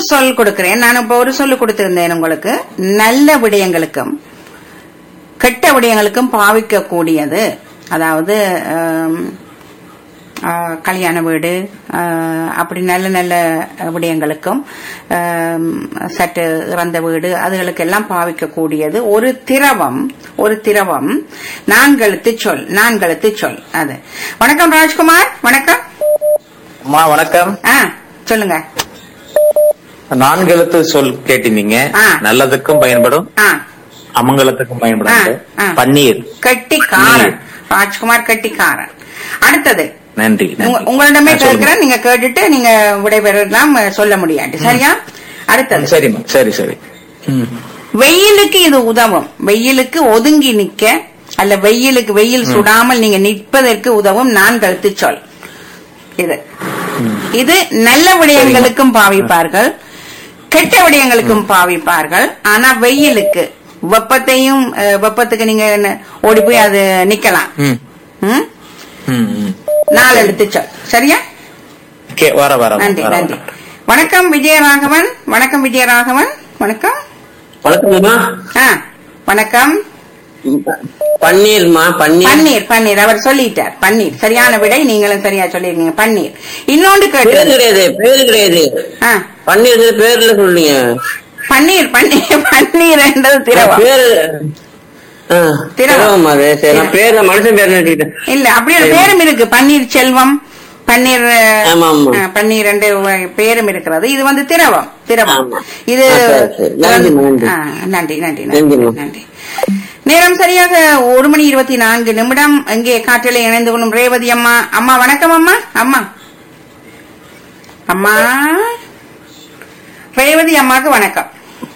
சொல் கொடுக்கிறேன் நான் இப்ப ஒரு சொல்லு கொடுத்திருந்தேன் உங்களுக்கு நல்ல விடயங்களுக்கும் கெட்ட விடயங்களுக்கும் பாவிக்க கூடியது அதாவது ஆம், ஆ, கல்யாண வீடு ஆ, அப்படி நல்ல நல்ல விடயங்களுக்கும் ஆம், சற்று இறந்த வீடு அதுகளுக்கெல்லாம் பாவிக்க கூடியது ஒரு திரவம் ஒரு திரவம் நான்கெழுத்து சொல் நான்கெழுத்து சொல் அது வணக்கம் ராஜ்குமார் வணக்கம் அம்மா வணக்கம் ஆ சொல்லுங்க நான்கு எழுத்து சொல் கேட்டிருந்தீங்க ஆ. நல்லதுக்கும் பயன்படும் ஆ அமங்கலத்துக்கும் பயன்படும் ஆ, ஆ. பன்னீர் கட்டிக்காரன் ராஜ்குமார் கட்டிக்காரன் அடுத்தது நன்றி உங்க- நன்றி. உங்களிடமே ஆ, சொல்லுங்க. கேட்கிறேன் நீங்க கேட்டுட்டு நீங்க விடைபெறலாம் சொல்ல முடியாது சரியா அடுத்தது சரிம்மா சரி சரி ம். வெயிலுக்கு இது உதவும் வெயிலுக்கு ஒதுங்கி நிக்க அல்ல வெயிலுக்கு வெயில் சுடாமல் நீங்க நிற்பதற்கு உதவும் நான் கழுத்து சொல் இது இது நல்ல விடயங்களுக்கும் பாவிப்பார்கள் கெட்ட விடயங்களுக்கும் பாவிப்பார்கள் ஆனா வெயிலுக்கு வெப்பத்தையும் அஹ், வெப்பத்துக்கு நீங்க என்ன, ஓடி போய் அது நிக்கலாம் ம். ம்? ம், ம். நாலு எழுத்து சொல் சரியா கே- வர வர நன்றி வர, நன்றி வர. வணக்கம் விஜயராகவன் வணக்கம் விஜயராகவன் வணக்கம் வணக்கம்மா ஆ வணக்கம் பன்னீர்மா பன்னீர் பன்னீர் பன்னீர் அவர் சொல்லிட்டார் பன்னீர் சரியான விடை நீங்களும் சரியா சொல்லிருக்கீங்க பன்னீர் இன்னொன்று பேர் கேட்டு கிடையாது பேர் கிடையாது ஆ, பன்னீர் பேர்ல சொல்றீங்க பன்னீர் பன்னீர் பன்னீர் என்றது திரவம் பேரு ஆ, திரவம். திரவம் அது சரி நான் பேர் மனுஷன் பேர் நினைச்சுக்கிட்டேன் இல்ல அப்படி ஒரு பேரும் இருக்கு பன்னீர் செல்வம் பன்னீர் ஆமா, ஆமா. ஆ, பன்னீர் ரெண்டு வ- பேரும் இருக்கிறது இது வந்து திரவம் திரவம் ஆமா. இது ஆ, சரி, சரி. நன்றி, நன்றி. ஆ, நன்றி நன்றி நன்றி, நன்றி மா. நன்றி நேரம் சரியாக ஒரு மணி இருபத்தி நான்கு நிமிடம் இங்கே காற்றிலே இணைந்து கொள்ளும் ரேவதி அம்மா அம்மா வணக்கம் அம்மா அம்மா அம்மா ரேவதி அம்மாக்கு வணக்கம்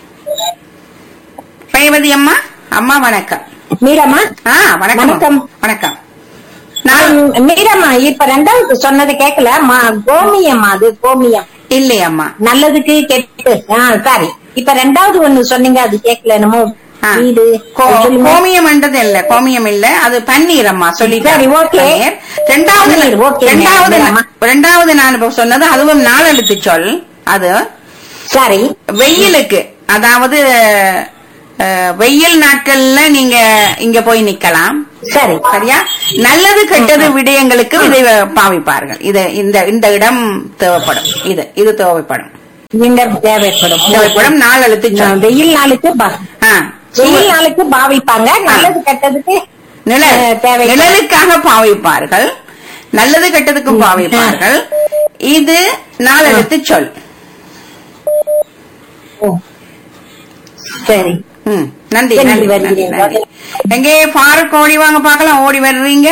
ரேவதி அம்மா அம்மா வணக்கம் மீரம்மா ஆ வணக்கம் வணக்கம். வணக்கம் நான் நான் மீரம்மா இப்ப ரெண்டாவது சொன்னது கேட்கல மா- கோமியம் அது கோமியம் இல்லையம்மா நல்லதுக்கு கெட்டு ஆ சாரி இப்ப ரெண்டாவது ஒண்ணு சொன்னீங்க அது கேட்கல என்னமோ ஆ. வீடு கோ- சொல்லுங்க. கோமியம் என்றது இல்ல கோமியம் இல்ல அது பன்னீர் அம்மா சொல்லிட்டேன் சரி, okay. பன்னீர். ரெண்டாவது பன்னீர், okay, ரெண்டாவது மேடம். நான்- ரெண்டாவது நான் இப்ப சொன்னது அதுவும் நாலெழுத்து சொல் அது சரி வெயிலுக்கு அதாவது அஹ், வெயில் நாட்கள்ல நீங்க இங்க போய் நிக்கலாம் சரி சரியா நல்லது கெட்டது விடயங்களுக்கு இதை பாவிப்பார்கள் இது இந்த இந்த இடம் தேவைப்படும் இது இது தேவைப்படும் இங்க தேவைப்படும் தேவைப்படும் நாலெழுத்து சொல் வெயில் நாளுக்கு பா- ஆ. வெயில் நாளுக்கு பாவிப்பாங்க நல்லது கெட்டதுக்கு நிழல் அஹ், தேவை நிழலுக்காக பாவிப்பார்கள் நல்லது கெட்டதுக்கும் பாவிப்பார்கள் இது நாலெழுத்து சொல் ஓ. சரி ம், நன்றி நன்றி, நன்றி நன்றி வருகிறேன். நன்றி எங்கே ஃபாரூக் ஓடி வாங்க பார்க்கலாம் ஓடி வர்றீங்க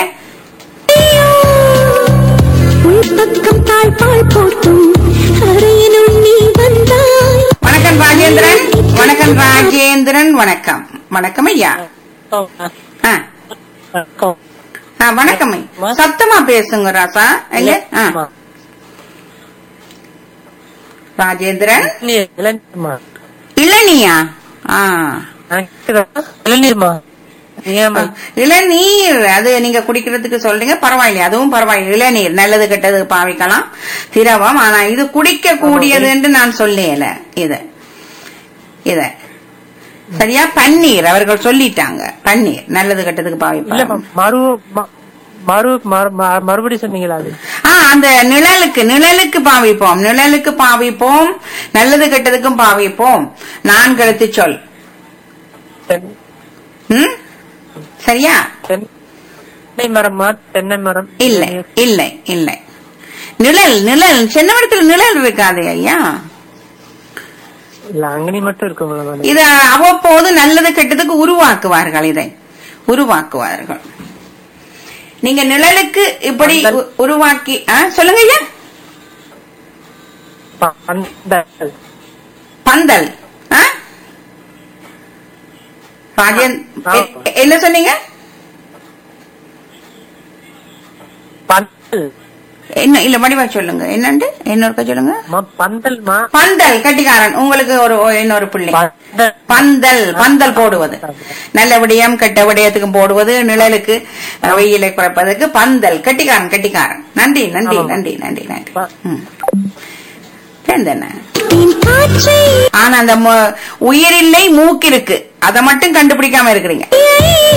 உள்பக்கம் தாழ்பால் போட்டும் அறையினுள் நீ வந்தாய் வணக்கம் ராஜேந்திரன் வணக்கம் ராஜேந்திரன் வணக்கம் வணக்கம் ஐயா ஆ. ஆ, வணக்கம் ஐயா. சத்தமா பேசுங்க ராசா எங்க ஆ. ராஜேந்திரன் இளநீர்மா இளநியா ஆ இளநீர்மா ஏமா இளநீர் அது நீங்க குடிக்கிறதுக்கு சொல்றீங்க பரவாயில்லை அதுவும் பரவாயில்லை இளநீர் நல்லது கெட்டது பாவிக்கலாம் திரவம் ஆனா இது குடிக்க கூடியது என்று நான் சொல்லல இது இத சரியா பன்னீர் அவர்கள் சொல்லிட்டாங்க பன்னீர் நல்லது கெட்டதுக்கு இல்ல பாவிப்பாங்க மறு ம- மறு மறு- ம- மறுபடி சொன்னீங்களா அது ஆ அந்த நிழலுக்கு நிழலுக்கு பாவிப்போம் நிழலுக்கு பாவிப்போம் நல்லது கெட்டதுக்கும் பாவிப்போம் நான் கழுத்து சொல் தென்- ம் சரியா தென்னை மரமா தென்னை மரம் இல்லை இல்லை இல்லை நிழல் நிழல் சின்ன இடத்துல நிழல் இருக்காது ஐயா இல்ல அங்கனி மட்டும் இருக்குங்களா இத அவ்வப்போது நல்லது கெட்டதுக்கு உருவாக்குவார்கள் இதை உருவாக்குவார்கள் நீங்க நிழலுக்கு இப்படி உ- உருவாக்கி ஆ, சொல்லுங்க ஐயா பந்தல் பந்தல் ஆ? ராஜேன் ஆ. எ- என்ன சொன்னீங்க பந்தல் என்ன இல்ல வடிவா சொல்லுங்க என்னண்டு இன்னொருக்க சொல்லுங்க மா, பந்தல்மா பந்தல் கட்டிக்காரன் உங்களுக்கு ஒரு இன்னொரு பிள்ளை பந்தல் பந்தல் பந்தல் போடுவது நல்ல விடயம் கெட்ட விடயத்துக்கும் போடுவது நிழலுக்கு அஹ், வெயிலை குறைப்பதற்கு பந்தல் கட்டிக்காரன் கட்டிக்காரன் நன்றி நன்றி ஆமாம். நன்றி நன்றி நன்றி ப- ம். ரெண்டு என்ன என் காற்றை ஆனா அந்த மு- உயிரில்லை மூக்கு இருக்கு அதை மட்டும் கண்டுபிடிக்காம இருக்கிறீங்க